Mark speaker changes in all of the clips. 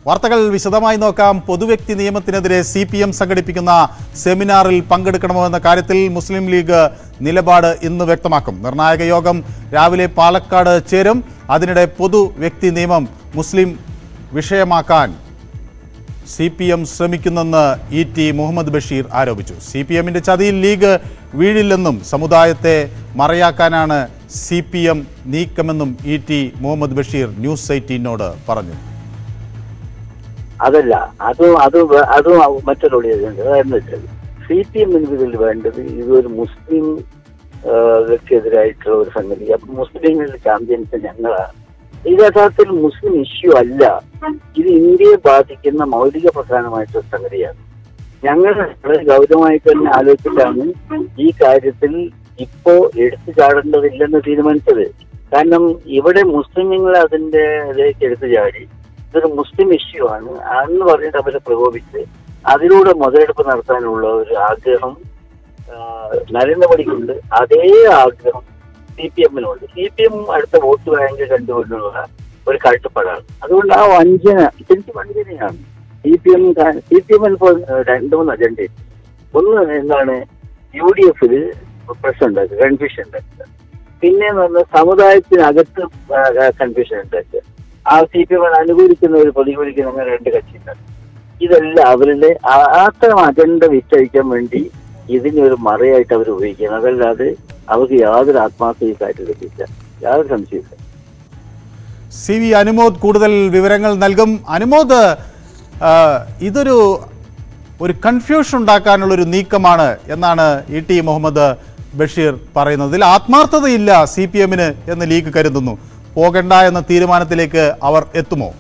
Speaker 1: വാർത്തകൾ വിശദമായി നോക്കാം പൊതുവ്യക്തി നിയമത്തിനെതിരെ സി പി എം സംഘടിപ്പിക്കുന്ന സെമിനാറിൽ പങ്കെടുക്കണമോ എന്ന കാര്യത്തിൽ മുസ്ലിം ലീഗ് നിലപാട് ഇന്ന് വ്യക്തമാക്കും നിർണായക യോഗം രാവിലെ പാലക്കാട് ചേരും അതിനിടെ പൊതു വ്യക്തി നിയമം മുസ്ലിം വിഷയമാക്കാൻ സി പി എം ശ്രമിക്കുന്നെന്ന് ഇ ടി മുഹമ്മദ് ബഷീർ ആരോപിച്ചു സി പി എമ്മിന്റെ ചതിയിൽ ലീഗ് വീഴില്ലെന്നും സമുദായത്തെ മറയാക്കാനാണ് സി പി എം നീക്കമെന്നും E T Muhammad Basheer news എയ്റ്റീനോട് പറഞ്ഞു
Speaker 2: അതല്ല അത് അത് വേ- അത് മറ്റൊരു ഉണ്ട് അതെന്ന് വെച്ചാൽ സി പി എമ്മിന് ഇതിൽ വേണ്ടത് ഇതൊരു മുസ്ലിം ആ, വ്യക്തിയെതിരായിട്ടുള്ള ഒരു സംഗതി അപ്പൊ മുസ്ലിങ്ങളിൽ ചാമ്പ്യൻസ് ഞങ്ങളാണ് ഇത് യഥാർത്ഥത്തിൽ മുസ്ലിം ഇഷ്യൂ അല്ല ഇത് ഇന്ത്യയെ ബാധിക്കുന്ന മൗലിക പ്രധാനമായിട്ടുള്ള സംഗതിയാണ് ഞങ്ങൾ വളരെ ഗൗരവമായിട്ട് തന്നെ ആലോചിച്ചിട്ടാണ് ഈ കാര്യത്തിൽ ഇപ്പോ എടുത്തു ചാടേണ്ടതില്ലെന്ന് തീരുമാനിച്ചത് കാരണം ഇവിടെ മുസ്ലിങ്ങൾ അതിന്റെ ഇതിലേക്ക് എടുത്തു ചാടി ഇതൊരു മുസ്ലിം ഇഷ്യൂ ആണ് എന്ന് പറഞ്ഞിട്ട് അവരെ പ്രകോപിച്ച് അതിലൂടെ മുതലെടുപ്പ് നടത്താനുള്ള ഒരു ആഗ്രഹം ആ, നരേന്ദ്രമോദിക്കുണ്ട് അതേ ആഗ്രഹം സി പി എമ്മിനുണ്ട് സി പി എം അടുത്ത വോട്ട് ബാങ്ക് കണ്ടുകൊണ്ടുള്ള ഒരു കാഴ്ചപ്പാടാണ് അതുകൊണ്ട് ആ വഞ്ചന ശരിക്കും വഞ്ചനയാണ് C P M C P എമ്മിൽ ഇപ്പോൾ രണ്ട് മൂന്ന് അജണ്ട ഒന്ന് എന്താണ് യു ഡി എഫിൽ പ്രശ്നം ഉണ്ടാക്കുക കൺഫ്യൂഷൻ ഉണ്ടാക്കുക പിന്നെ എന്ന് പറഞ്ഞാൽ സമുദായത്തിനകത്ത് കൺഫ്യൂഷൻ ഉണ്ടാക്കുക ആ സി പി എം അനുകൂലിക്കുന്നവർ പ്രതികൂലിക്കുന്ന അങ്ങനെ രണ്ട് കക്ഷിയുണ്ട് ഇതെല്ലാം അവരുടെ ആ- അത്തരം അജണ്ട വിറ്റഴിക്കാൻ വേണ്ടി ഇതിനെ ഒരു മറയായിട്ട് അവർ ഉപയോഗിക്കുകയാണ് അതല്ലാതെ അവർക്ക് യാതൊരു ആത്മാർത്ഥ ഈ കാര്യത്തിലില്ല യാതൊരു സംശയമില്ല
Speaker 1: സി വി അനുമോദ് കൂടുതൽ വിവരങ്ങൾ നൽകും അനുമോദ് ആ, ഇതൊരു ഒരു കൺഫ്യൂഷൻ ഉണ്ടാക്കാനുള്ളൊരു നീക്കമാണ് എന്നാണ് ഇ ടി മുഹമ്മദ് ബഷീർ പറയുന്നത് ഇതിൽ ആത്മാർത്ഥതയില്ല സി പി എമ്മിന് എന്ന് ലീഗ് കരുതുന്നു പോകണ്ട എന്ന തീരുമാനത്തിലേക്ക് അവർ എത്തുമോ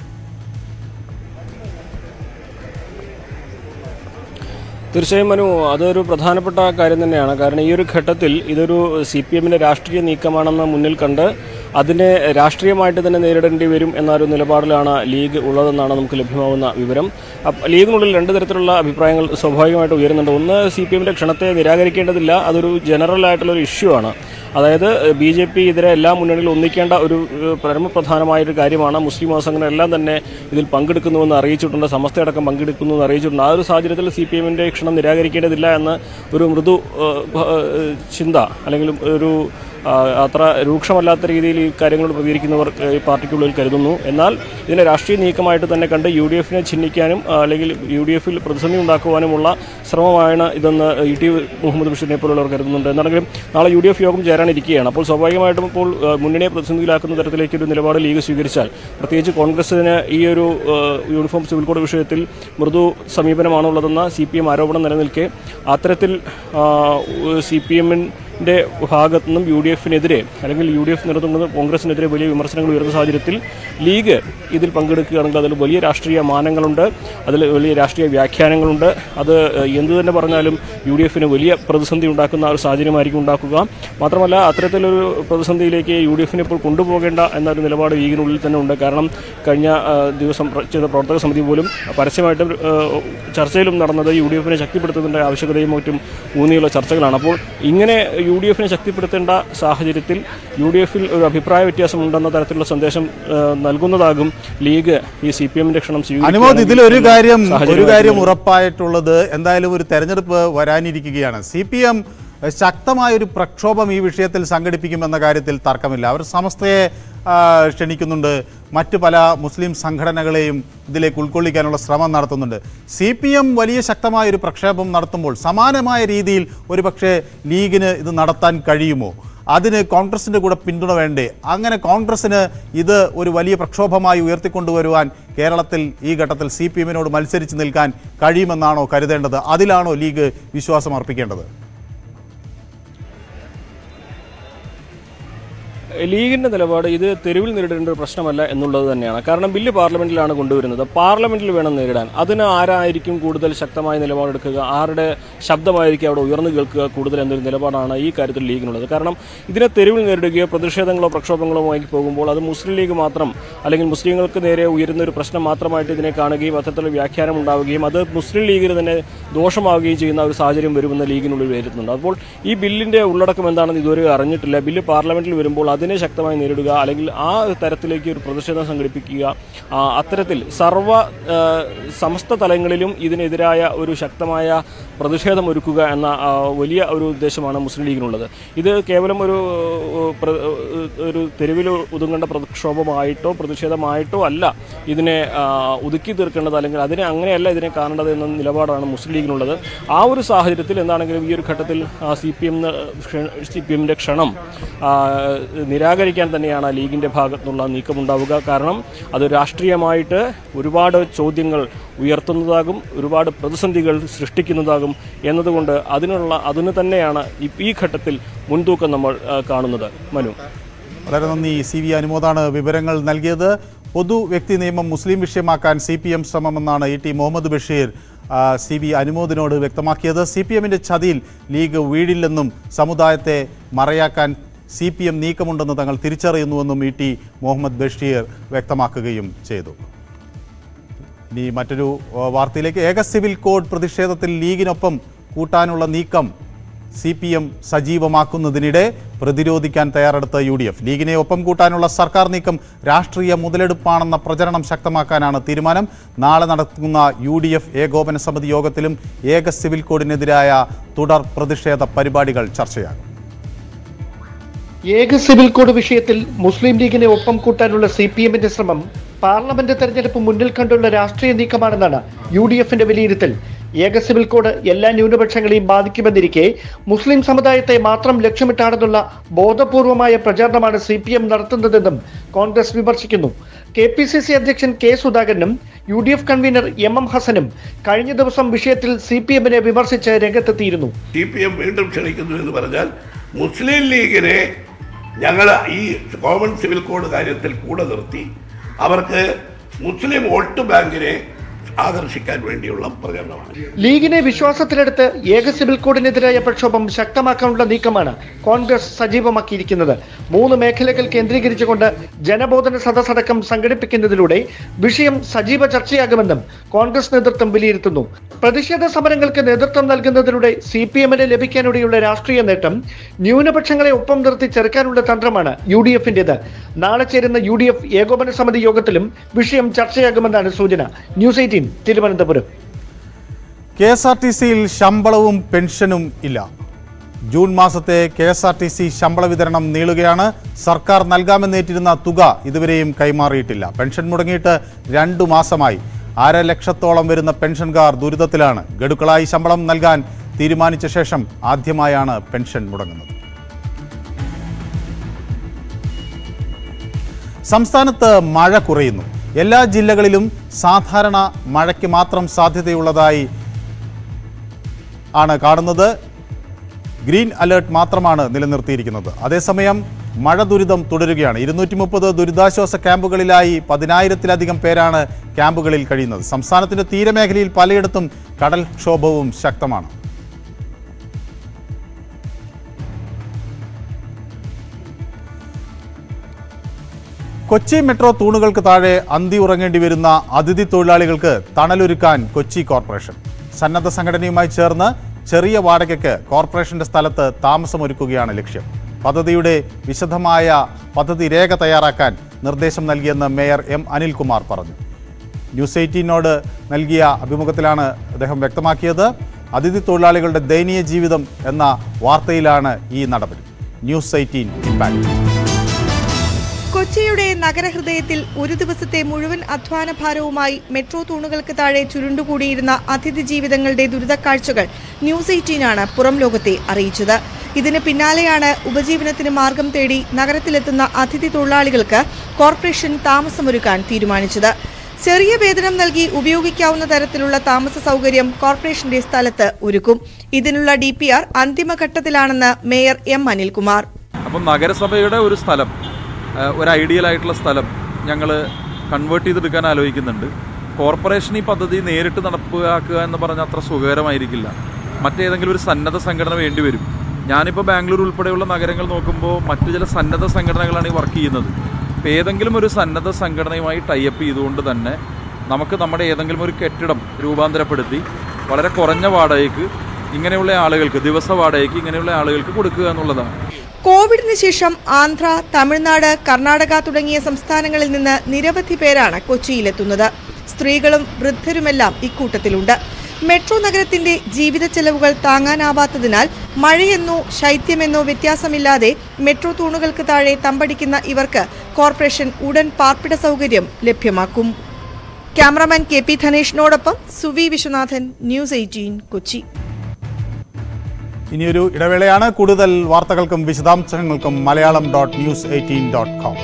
Speaker 3: തീർച്ചയായും മനു അതൊരു പ്രധാനപ്പെട്ട കാര്യം തന്നെയാണ് കാരണം ഈ ഒരു ഘട്ടത്തിൽ ഇതൊരു സി പി എമ്മിന്റെ രാഷ്ട്രീയ നീക്കമാണെന്ന് മുന്നിൽ കണ്ട് അതിനെ രാഷ്ട്രീയമായിട്ട് തന്നെ നേരിടേണ്ടി വരും എന്നൊരു നിലപാടിലാണ് ലീഗ് ഉള്ളതെന്നാണ് നമുക്ക് ലഭ്യമാകുന്ന വിവരം അപ്പ- ലീഗിനുള്ളിൽ രണ്ട് തരത്തിലുള്ള അഭിപ്രായങ്ങൾ സ്വാഭാവികമായിട്ട് ഉയരുന്നുണ്ട് ഒന്ന് സി പി എമ്മിന്റെ ക്ഷണത്തെ നിരാകരിക്കേണ്ടതില്ല അതൊരു ജനറൽ ആയിട്ടുള്ള ഒരു ഇഷ്യൂ ആണ് അതായത് ബി ജെ പി ഇതര എല്ലാ മുന്നണികളും ഒന്നിക്കേണ്ട ഒരു ഏഹ്, പരമപ്രധാനമായ ഒരു കാര്യമാണ് മുസ്ലിം മതസംഘടനകളെല്ലാം തന്നെ ഇതിൽ പങ്കെടുക്കുന്നുവെന്ന് അറിയിച്ചിട്ടുണ്ട് സമസ്തയടക്കം പങ്കെടുക്കുന്നു എന്ന് അറിയിച്ചിട്ടുണ്ട് ആ ഒരു സാഹചര്യത്തിൽ സി പി എമ്മിന്റെ ക്ഷണം നിരാകരിക്കേണ്ടതില്ല എന്ന് ഒരു മൃദു ഏഹ്, ഭ- ഏഹ്, ചിന്ത അല്ലെങ്കിൽ ഒരു ആ, അത്ര രൂക്ഷമല്ലാത്ത രീതിയിൽ ഈ കാര്യങ്ങളോട് പ്രതികരിക്കുന്നവർ ഏഹ്, ഈ പാർട്ടിക്കുള്ളിൽ കരുതുന്നു എന്നാൽ ഇതിനെ രാഷ്ട്രീയ നീക്കമായിട്ട് തന്നെ കണ്ട് യു ഡി എഫിനെ ചിഹ്നിക്കാനും ആ, അല്ലെങ്കിൽ യു ഡി എഫിൽ പ്രതിസന്ധി ഉണ്ടാക്കുവാനുമുള്ള ശ്രമമാണ് ഇതെന്ന് ഇ ടി മുഹമ്മദ് ബഷീറിനെ പോലുള്ളവർ കരുതുന്നുണ്ട് എന്നാണെങ്കിലും നാളെ യു ഡി എഫ് യോഗം ചേരാനിരിക്കുകയാണ് അപ്പോൾ സ്വാഭാവികമായിട്ടും ഇപ്പോൾ ആ, മുന്നണിയെ പ്രതിസന്ധിയിലാക്കുന്ന തരത്തിലേക്ക് ഒരു നിലപാട് ലീഗ് സ്വീകരിച്ചാൽ പ്രത്യേകിച്ച് കോൺഗ്രസിന് ഈ ഒരു ആ, യൂണിഫോം സിവിൽ കോഡ് വിഷയത്തിൽ മൃദു സമീപനമാണുള്ളതെന്ന സി പി എം ആരോപണം നിലനിൽക്കെ അത്തരത്തിൽ സി പി എമ്മിൻ്റെ ഭാഗത്തു നിന്നും യു ഡി എഫിനെതിരെ അല്ലെങ്കിൽ യു ഡി എഫ് നേതൃത്വം കോൺഗ്രസിനെതിരെ വലിയ വിമർശനങ്ങൾ ഉയർന്ന സാഹചര്യത്തിൽ ലീഗ് ഇതിൽ പങ്കെടുക്കുകയാണെങ്കിൽ അതിൽ വലിയ രാഷ്ട്രീയ മാനങ്ങളുണ്ട് അതിൽ വലിയ രാഷ്ട്രീയ വ്യാഖ്യാനങ്ങളുണ്ട് അത് എന്ത് തന്നെ പറഞ്ഞാലും യു ഡി എഫിന് വലിയ പ്രതിസന്ധി ഉണ്ടാക്കുന്ന ഒരു സാഹചര്യമായിരിക്കും ഉണ്ടാക്കുക മാത്രമല്ല അത്തരത്തിലൊരു പ്രതിസന്ധിയിലേക്ക് യു ഡി എഫിനെ ഇപ്പോൾ കൊണ്ടുപോകേണ്ട എന്നൊരു നിലപാട് ലീഗിനുള്ളിൽ തന്നെ ഉണ്ട് കാരണം കഴിഞ്ഞ ആ, ദിവസം പ്ര- ചെയ്ത പ്രവർത്തക സമിതി പോലും പരസ്യമായിട്ടും ആ, ചർച്ചയിലും നടന്നത് യു ഡി എഫിനെ ശക്തിപ്പെടുത്തുന്നതിൻ്റെ ആവശ്യകതയും മറ്റും ഊന്നിയുള്ള ചർച്ചകളാണ് അപ്പോൾ ഇങ്ങനെ യു ഡി എഫിനെ ശക്തിപ്പെടുത്തേണ്ട സാഹചര്യത്തിൽ യു ഡി എഫിൽ ഒരു അഭിപ്രായ വ്യത്യാസം ഉണ്ടെന്ന തരത്തിലുള്ള സന്ദേശം ആ, നൽകുന്നതാകും ലീഗ് ഈ സി പി എമ്മിന്റെ ക്ഷണം
Speaker 1: അനുമോദ് ഇതിലൊരു കാര്യം ഒരു
Speaker 3: സാഹചര്യമായിട്ട്
Speaker 1: കാര്യം ഉറപ്പായിട്ടുള്ളത് എന്തായാലും ഒരു തെരഞ്ഞെടുപ്പ് വരാനിരിക്കുകയാണ് സി പി എം ശക്തമായ ഒരു പ്രക്ഷോഭം ഈ വിഷയത്തിൽ സംഘടിപ്പിക്കുമെന്ന കാര്യത്തിൽ തർക്കമില്ല അവർ സമസ്തയെ ആ, ക്ഷണിക്കുന്നുണ്ട് മറ്റ് പല മുസ്ലിം സംഘടനകളെയും ഇതിലേക്ക് ഉൾക്കൊള്ളിക്കാനുള്ള ശ്രമം നടത്തുന്നുണ്ട് സി പി എം വലിയ ശക്തമായ ഒരു പ്രക്ഷോഭം നടത്തുമ്പോൾ സമാനമായ രീതിയിൽ ഒരുപക്ഷെ ലീഗിന് ഇത് നടത്താൻ കഴിയുമോ അതിന് കോൺഗ്രസിന്റെ കൂടെ പിന്തുണ വേണ്ടേ അങ്ങനെ കോൺഗ്രസിന് ഇത് ഒരു വലിയ പ്രക്ഷോഭമായി ഉയർത്തിക്കൊണ്ടുവരുവാൻ കേരളത്തിൽ ഈ ഘട്ടത്തിൽ സി പി എമ്മിനോട് മത്സരിച്ച് നിൽക്കാൻ കഴിയുമെന്നാണോ കരുതേണ്ടത് അതിലാണോ ലീഗ് വിശ്വാസം അർപ്പിക്കേണ്ടത്
Speaker 3: ലീഗിന്റെ നിലപാട് ഇത് തെരുവിൽ നേരിടേണ്ട ഒരു പ്രശ്നമല്ല എന്നുള്ളത് തന്നെയാണ് കാരണം ബില്ല് പാർലമെന്റിലാണ് കൊണ്ടുവരുന്നത് പാർലമെന്റിൽ വേണം നേരിടാൻ അതിന് ആരായിരിക്കും കൂടുതൽ ശക്തമായ നിലപാടെടുക്കുക ആരുടെ ശബ്ദമായിരിക്കും അവിടെ ഉയർന്നു കേൾക്കുക കൂടുതൽ എന്നൊരു നിലപാടാണ് ഈ കാര്യത്തിൽ ലീഗിനുള്ളത് കാരണം ഇതിനെ തെരുവിൽ നേരിടുകയോ പ്രതിഷേധങ്ങളോ പ്രക്ഷോഭങ്ങളുമായി പോകുമ്പോൾ അത് മുസ്ലിം ലീഗ് മാത്രം അല്ലെങ്കിൽ മുസ്ലിങ്ങൾക്ക് നേരെ ഉയരുന്ന ഒരു പ്രശ്നം മാത്രമായിട്ട് ഇതിനെ കാണുകയും അത്തരത്തിലുള്ള വ്യാഖ്യാനം ഉണ്ടാവുകയും അത് മുസ്ലിം ലീഗിന് തന്നെ ദോഷമാവുകയും ചെയ്യുന്ന ഒരു സാഹചര്യം വരുമെന്ന് ലീഗിനുള്ളിൽ വരുത്തുന്നുണ്ട് അപ്പോൾ ഈ ബില്ലിന്റെ ഉള്ളടക്കം എന്താണെന്ന് ഇതുവരെ അറിഞ്ഞിട്ടില്ല ബില്ല് പാർലമെന്റിൽ വരുമ്പോൾ അതിന് അതിനെ ശക്തമായി നേരിടുക അല്ലെങ്കിൽ ആ തരത്തിലേക്ക് ഒരു പ്രതിഷേധം സംഘടിപ്പിക്കുക ആ, അത്തരത്തിൽ സർവ ആ, സമസ്ത തലങ്ങളിലും ഇതിനെതിരായ ഒരു ശക്തമായ പ്രതിഷേധം ഒരുക്കുക എന്ന ആ, വലിയ ഒരു ഉദ്ദേശമാണ് മുസ്ലിം ലീഗിനുള്ളത് ഇത് കേവലം ഒരു ഏഹ്, പ്ര- ഏഹ്, ഒരു തെരുവിൽ ഒതുങ്ങേണ്ട പ്രക്ഷോഭമായിട്ടോ പ്രതിഷേധമായിട്ടോ അല്ല ഇതിനെ ആ, ഒതുക്കി തീർക്കേണ്ടത് അല്ലെങ്കിൽ അതിനെ അങ്ങനെയല്ല ഇതിനെ കാണേണ്ടത് എന്ന നിലപാടാണ് മുസ്ലിം ലീഗിനുള്ളത് ആ ഒരു സാഹചര്യത്തിൽ എന്താണെങ്കിലും ഈ ഒരു ഘട്ടത്തിൽ C P M C P എമ്മിൻ്റെ ക്ഷണം ആ, നിരാകരിക്കാൻ തന്നെയാണ് ലീഗിൻ്റെ ഭാഗത്തുനിന്നുള്ള നീക്കമുണ്ടാവുക കാരണം അത് രാഷ്ട്രീയമായിട്ട് ഒരുപാട് ചോദ്യങ്ങൾ ഉയർത്തുന്നതാകും ഒരുപാട് പ്രതിസന്ധികൾ സൃഷ്ടിക്കുന്നതാകും എന്നതുകൊണ്ട് അതിനുള്ള അതിന് തന്നെയാണ് ഈ- ഈ ഘട്ടത്തിൽ മുൻതൂക്കം നമ്മൾ ആ, കാണുന്നത് മനു
Speaker 1: വളരെ നന്ദി സി വി അനുമോദാണ് വിവരങ്ങൾ നൽകിയത് പൊതു വ്യക്തി നിയമം മുസ്ലിം വിഷയമാക്കാൻ സി പി എം ശ്രമമെന്നാണ് ഇ ടി മുഹമ്മദ് ബഷീർ ആ, സി വി അനുമോദിനോട് വ്യക്തമാക്കിയത് സി പി എമ്മിൻ്റെ ചതിയിൽ ലീഗ് വീഴില്ലെന്നും സമുദായത്തെ മറയാക്കാൻ സി പി എം നീക്കമുണ്ടെന്ന് തങ്ങൾ തിരിച്ചറിയുന്നുവെന്നും ഇ ടി മുഹമ്മദ് ബഷീർ വ്യക്തമാക്കുകയും ചെയ്തു ഇനി മറ്റൊരു ആ, വാർത്തയിലേക്ക് ഏക സിവിൽ കോഡ് പ്രതിഷേധത്തിൽ ലീഗിനൊപ്പം കൂട്ടാനുള്ള നീക്കം സി പി എം സജീവമാക്കുന്നതിനിടെ പ്രതിരോധിക്കാൻ തയ്യാറെടുത്ത യു ഡി എഫ് ലീഗിനെ ഒപ്പം കൂട്ടാനുള്ള സർക്കാർ നീക്കം രാഷ്ട്രീയ മുതലെടുപ്പാണെന്ന പ്രചരണം ശക്തമാക്കാനാണ് തീരുമാനം നാളെ നടക്കുന്ന യു ഡി എഫ് ഏകോപന സമിതി യോഗത്തിലും ഏക സിവിൽ കോഡിനെതിരായ തുടർ പ്രതിഷേധ പരിപാടികൾ ചർച്ചയാകും
Speaker 4: ഏക സിവിൽ കോഡ് വിഷയത്തിൽ മുസ്ലിം ലീഗിനെ ഒപ്പം കൂട്ടാനുള്ള സി പി എമ്മിന്റെ ശ്രമം പാർലമെന്റ് തെരഞ്ഞെടുപ്പ് മുന്നിൽ കണ്ടുള്ള രാഷ്ട്രീയ നീക്കമാണെന്നാണ് യു ഡി എഫിന്റെ വിലയിരുത്തൽ ഏക സിവിൽ കോഡ് എല്ലാ ന്യൂനപക്ഷങ്ങളെയും ബാധിക്കുമെന്നിരിക്കെ മുസ്ലിം സമുദായത്തെ മാത്രം ലക്ഷ്യമിട്ടാണെന്നുള്ള ബോധപൂർവമായ പ്രചാരണമാണ് സി പി എം നടത്തുന്നതെന്നും കോൺഗ്രസ് വിമർശിക്കുന്നു കെ പി സി സി അധ്യക്ഷൻ കെ സുധാകരനും U D F convener M M ഹസനും കഴിഞ്ഞ ദിവസം വിഷയത്തിൽ സി പി എമ്മിനെ വിമർശിച്ച് രംഗത്തെത്തിയിരുന്നു
Speaker 5: സി പി എം വീണ്ടും ക്ഷണിക്കുന്നു എന്ന് പറഞ്ഞാൽ മുസ്ലിം ലീഗിനെ ഞങ്ങൾ ഈ കോമൺ സിവിൽ കോഡ് കാര്യത്തിൽ കൂടെ നിർത്തി അവർക്ക് മുസ്ലിം വോട്ട് ബാങ്കിനെ ആകർഷിക്കാൻ വേണ്ടിയുള്ള പ്രചരണമാണ്
Speaker 4: ലീഗിനെ വിശ്വാസത്തിലെടുത്ത് ഏക സിവിൽ കോഡിനെതിരായ പ്രക്ഷോഭം ശക്തമാക്കാനുള്ള നീക്കമാണ് കോൺഗ്രസ് സജീവമാക്കിയിരിക്കുന്നത് മൂന്ന് മേഖലകൾ കേന്ദ്രീകരിച്ചുകൊണ്ട് ജനബോധന സദസ്സടക്കം സംഘടിപ്പിക്കുന്നതിലൂടെ വിഷയം സജീവ ചർച്ചയാകുമെന്നും കോൺഗ്രസ് നേതൃത്വം വിലയിരുത്തുന്നു പ്രതിഷേധ സമരങ്ങൾക്ക് നേതൃത്വം നൽകുന്നതിലൂടെ സി പി എമ്മിന് ലഭിക്കാനിടയുള്ള രാഷ്ട്രീയ നേട്ടം ന്യൂനപക്ഷങ്ങളെ ഒപ്പം നിർത്തി ചെറുക്കാനുള്ള തന്ത്രമാണ് യു ഡി എഫിന്റേത് നാളെ ചേരുന്ന യു ഡി എഫ് ഏകോപന സമിതി യോഗത്തിലും വിഷയം ചർച്ചയാകുമെന്നാണ് സൂചന news eighteen Thiruvananthapuram
Speaker 1: K S R T സിയിൽ ശമ്പളവും പെൻഷനും ഇല്ല ജൂൺ മാസത്തെ K S R T C ശമ്പള വിതരണം നീളുകയാണ് സർക്കാർ നൽകാമെന്നേറ്റിരുന്ന തുക ഇതുവരെയും കൈമാറിയിട്ടില്ല പെൻഷൻ മുടങ്ങിയിട്ട് രണ്ടു മാസമായി അര ലക്ഷത്തോളം വരുന്ന പെൻഷൻകാർ ദുരിതത്തിലാണ് ഗഡുക്കളായി ശമ്പളം നൽകാൻ തീരുമാനിച്ച ശേഷം ആദ്യമായാണ് പെൻഷൻ മുടങ്ങുന്നത് സംസ്ഥാനത്ത് മഴ കുറയുന്നു എല്ലാ ജില്ലകളിലും സാധാരണ മഴയ്ക്ക് മാത്രം സാധ്യതയുള്ളതായി ആണ് കാണുന്നത് ഗ്രീൻ അലേർട്ട് മാത്രമാണ് നിലനിർത്തിയിരിക്കുന്നത് അതേസമയം മഴ ദുരിതം തുടരുകയാണ് ഇരുന്നൂറ്റി മുപ്പത് ദുരിതാശ്വാസ ക്യാമ്പുകളിലായി പതിനായിരത്തിലധികം പേരാണ് ക്യാമ്പുകളിൽ കഴിയുന്നത് സംസ്ഥാനത്തിന്റെ തീരമേഖലയിൽ പലയിടത്തും കടൽക്ഷോഭവും ശക്തമാണ് കൊച്ചി മെട്രോ തൂണുകൾക്ക് താഴെ അന്തി ഉറങ്ങേണ്ടി വരുന്ന അതിഥി തൊഴിലാളികൾക്ക് തണലൊരുക്കാൻ കൊച്ചി കോർപ്പറേഷൻ സന്നദ്ധ സംഘടനയുമായി ചേർന്ന് ചെറിയ വാടകയ്ക്ക് കോർപ്പറേഷന്റെ സ്ഥലത്ത് താമസമൊരുക്കുകയാണ് ലക്ഷ്യം പദ്ധതിയുടെ വിശദമായ പദ്ധതി രേഖ തയ്യാറാക്കാൻ നിർദ്ദേശം നൽകിയെന്ന് മേയർ എം അനിൽകുമാർ പറഞ്ഞു ന്യൂസ് എയ്റ്റീനോട് നൽകിയ അഭിമുഖത്തിലാണ് അദ്ദേഹം വ്യക്തമാക്കിയത് അതിഥി തൊഴിലാളികളുടെ ദയനീയ ജീവിതം എന്ന വാർത്തയിലാണ് ഈ നടപടി ന്യൂസ് എയ്റ്റീൻ ഇമ്പാക്ട്
Speaker 6: കൊച്ചിയുടെ നഗരഹൃദയത്തിൽ ഒരു ദിവസത്തെ മുഴുവൻ അധ്വാന ഭാരവുമായി മെട്രോ തൂണുകൾക്ക് താഴെ ചുരുണ്ടുകൂടിയിരുന്ന അതിഥി ജീവിതങ്ങളുടെ ദുരിതക്കാഴ്ചകൾ ന്യൂസ് എയ്റ്റീനാണ് പുറം ലോകത്തെ അറിയിച്ചത് ഇതിന് പിന്നാലെയാണ് ഉപജീവനത്തിന് മാർഗം തേടി നഗരത്തിലെത്തുന്ന അതിഥി തൊഴിലാളികൾക്ക് കോർപ്പറേഷൻ താമസമൊരുക്കാൻ തീരുമാനിച്ചത് ചെറിയ വേതനം നൽകി ഉപയോഗിക്കാവുന്ന തരത്തിലുള്ള താമസ സൗകര്യം കോർപ്പറേഷന്റെ സ്ഥലത്ത് ഒരുക്കും ഇതിനുള്ള ഡി പി ആർ അന്തിമഘട്ടത്തിലാണെന്ന് മേയർ എം അനിൽകുമാർ
Speaker 7: അപ്പം നഗരസഭയുടെ ഒരു സ്ഥലം ആ, ഒരു ഐഡിയൽ ആയിട്ടുള്ള സ്ഥലം ഞങ്ങൾ കൺവേർട്ട് ചെയ്തെടുക്കാൻ ആലോചിക്കുന്നുണ്ട് കോർപ്പറേഷൻ ഈ പദ്ധതി നേരിട്ട് നടപ്പിലാക്കുക എന്ന് പറഞ്ഞാൽ അത്ര സുഖകരമായിരിക്കില്ല മറ്റേതെങ്കിലും ഒരു സന്നദ്ധ സംഘടന വേണ്ടി വരും ഞാനിപ്പോൾ ബാംഗ്ലൂർ ഉൾപ്പെടെയുള്ള നഗരങ്ങൾ നോക്കുമ്പോൾ മറ്റു ചില സന്നദ്ധ സംഘടനകളാണ് ഈ വർക്ക് ചെയ്യുന്നത് അപ്പോൾ ഏതെങ്കിലും ഒരു സന്നദ്ധ സംഘടനയുമായി ടൈപ്പ് ചെയ്തുകൊണ്ട് തന്നെ നമുക്ക് നമ്മുടെ ഏതെങ്കിലും ഒരു കെട്ടിടം രൂപാന്തരപ്പെടുത്തി വളരെ കുറഞ്ഞ വാടകയ്ക്ക് ഇങ്ങനെയുള്ള ആളുകൾക്ക് ദിവസ വാടകയ്ക്ക് ഇങ്ങനെയുള്ള ആളുകൾക്ക് കൊടുക്കുക എന്നുള്ളതാണ്
Speaker 6: കോവിഡിന് ശേഷം ആന്ധ്ര തമിഴ്നാട് കർണാടക തുടങ്ങിയ സംസ്ഥാനങ്ങളിൽ നിന്ന് നിരവധി പേരാണ് കൊച്ചിയിലെത്തുന്നത് സ്ത്രീകളും വൃദ്ധരുമെല്ലാം ഇക്കൂട്ടത്തിലുണ്ട് മെട്രോ നഗരത്തിന്റെ ജീവിത ചെലവുകൾ താങ്ങാനാവാത്തതിനാൽ മഴയെന്നോ ശൈത്യമെന്നോ വ്യത്യാസമില്ലാതെ മെട്രോ തൂണുകൾക്ക് താഴെ തമ്പടിക്കുന്ന ഇവർക്ക് കോർപ്പറേഷൻ ഉടൻ പാർപ്പിട സൗകര്യം ലഭ്യമാക്കും ക്യാമറാമാൻ കെ പി ധനേഷിനോടൊപ്പം സുവി വിശ്വനാഥൻ ന്യൂസ് എയ്റ്റീൻ കൊച്ചി
Speaker 1: ഇനിയൊരു ഇടവേളയാണ് കൂടുതൽ വാർത്തകൾക്കും വിശദാംശങ്ങൾക്കും Malayalam dot news eighteen dot com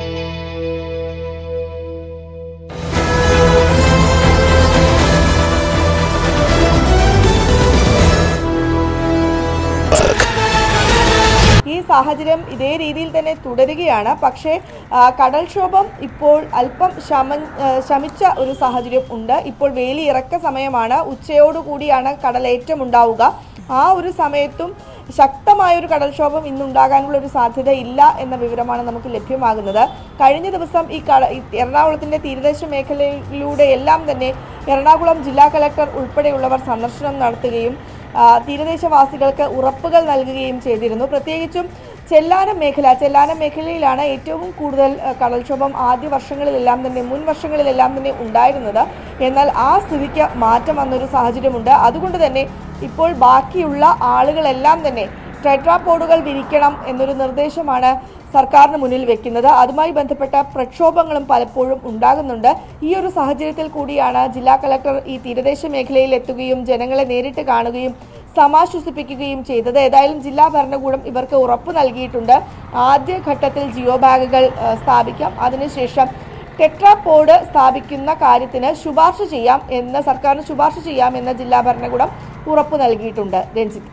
Speaker 6: ഈ സാഹചര്യം ഇതേ രീതിയിൽ തന്നെ തുടരുകയാണ് പക്ഷേ ആ, കടൽക്ഷോഭം ഇപ്പോൾ അല്പം ശമ ആ, ശമിച്ച ഒരു സാഹചര്യം ഉണ്ട് ഇപ്പോൾ വേലി ഇറക്ക സമയമാണ് ഉച്ചയോടുകൂടിയാണ് കടലേറ്റം ഉണ്ടാവുക ആ ഒരു സമയത്തും ശക്തമായ ഒരു കടൽക്ഷോഭം ഇന്നുണ്ടാകാനുള്ള ഒരു സാധ്യത ഇല്ല എന്ന വിവരമാണ് നമുക്ക് ലഭ്യമാകുന്നത് കഴിഞ്ഞ ദിവസം ഈ കട ഈ എറണാകുളത്തിന്റെ തീരദേശ മേഖലയിലൂടെ എല്ലാം തന്നെ എറണാകുളം ജില്ലാ കലക്ടർ ഉൾപ്പെടെയുള്ളവർ സന്ദർശനം നടത്തുകയും ആ, തീരദേശവാസികൾക്ക് ഉറപ്പുകൾ നൽകുകയും ചെയ്തിരുന്നു പ്രത്യേകിച്ചും ചെല്ലാനം മേഖല ചെല്ലാനം മേഖലയിലാണ് ഏറ്റവും കൂടുതൽ ആ, കടൽക്ഷോഭം ആദ്യ വർഷങ്ങളിലെല്ലാം തന്നെ മുൻ വർഷങ്ങളിലെല്ലാം തന്നെ ഉണ്ടായിരുന്നത് എന്നാൽ ആ സ്ഥിതിക്ക് മാറ്റം വന്നൊരു സാഹചര്യമുണ്ട് അതുകൊണ്ട് തന്നെ ഇപ്പോൾ ബാക്കിയുള്ള ആളുകളെല്ലാം തന്നെ ടെട്രാപോഡുകൾ വിരിക്കണം എന്നൊരു നിർദ്ദേശമാണ് സർക്കാരിന് മുന്നിൽ വെക്കുന്നത് അതുമായി ബന്ധപ്പെട്ട പ്രക്ഷോഭങ്ങളും പലപ്പോഴും ഉണ്ടാകുന്നുണ്ട് ഈ ഒരു സാഹചര്യത്തിൽ കൂടിയാണ് ജില്ലാ കളക്ടർ ഈ തീരദേശ മേഖലയിൽ എത്തുകയും ജനങ്ങളെ നേരിട്ട് കാണുകയും സമാശ്വസിപ്പിക്കുകയും ചെയ്തത് ഏതായാലും ജില്ലാ ഭരണകൂടം ഇവർക്ക് ഉറപ്പ് നൽകിയിട്ടുണ്ട് ആദ്യ ഘട്ടത്തിൽ ജിയോ ബാഗുകൾ ആ, സ്ഥാപിക്കാം അതിനുശേഷം ടെട്രാപോഡ് സ്ഥാപിക്കുന്ന കാര്യത്തിന് ശുപാർശ ചെയ്യാം എന്ന് സർക്കാരിന് ശുപാർശ ചെയ്യാം എന്ന് ജില്ലാ ഭരണകൂടം ഉറപ്പ് നൽകിയിട്ടുണ്ട് രഞ്ജിത്ത്